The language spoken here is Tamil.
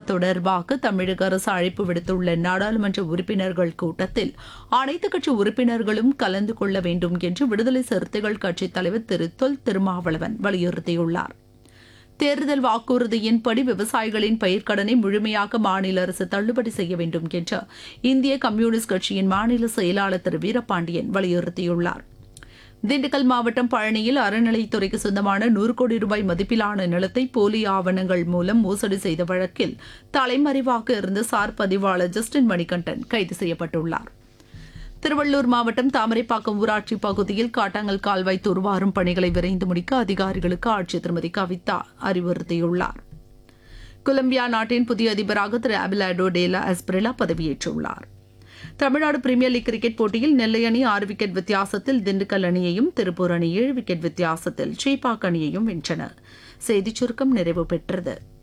தொடர்பாக தமிழக அரசு அழைப்பு விடுத்துள்ள நாடாளுமன்ற உறுப்பினர்கள் கூட்டத்தில் அனைத்துக் கட்சி உறுப்பினர்களும் கலந்து கொள்ள வேண்டும் என்று விடுதலை சிறுத்தைகள் கட்சித் தலைவர் திரு தொல் திருமாவளவன் வலியுறுத்தியுள்ளார் தேர்தல் வாக்குறுதியின்படி விவசாயிகளின் பயிர்க்கடனை முழுமையாக மாநில அரசு தள்ளுபடி செய்ய வேண்டும் என்று இந்திய கம்யூனிஸ்ட் கட்சியின் மாநில செயலாளர் திரு வீரபாண்டியன் வலியுறுத்தியுள்ளார் திண்டுக்கல் மாவட்டம் பழனியில் அறநிலைத்துறைக்கு சொந்தமான நூறு கோடி ரூபாய் மதிப்பிலான நிலத்தை போலி ஆவணங்கள் மூலம் மோசடி செய்த வழக்கில் தலைமறைவாக இருந்த சார் பதிவாளர் ஜஸ்டின் மணிகண்டன் கைது செய்யப்பட்டுள்ளார் திருவள்ளூர் மாவட்டம் தாமரைப்பாக்கம் ஊராட்சி பகுதியில் காட்டாங்கல் கால்வாய் துர்வாரும் பணிகளை விரைந்து முடிக்க அதிகாரிகளுக்கு ஆட்சியர் திருமதி கவிதா அறிவுறுத்தியுள்ளார் கொலம்பியா நாட்டின் புதிய அதிபராக திரு அபிலாடோ டேலா அஸ்பிரிலா பதவியேற்றுள்ளார் தமிழ்நாடு பிரீமியர் லீக் கிரிக்கெட் போட்டியில் நெல்லை அணி ஆறு விக்கெட் வித்தியாசத்தில் திண்டுக்கல் அணியையும் திருப்பூர் அணி ஏழு விக்கெட் வித்தியாசத்தில் ஸ்ரீபாக் அணியையும் வென்றன செய்திச் சுருக்கம் நிறைவு பெற்றது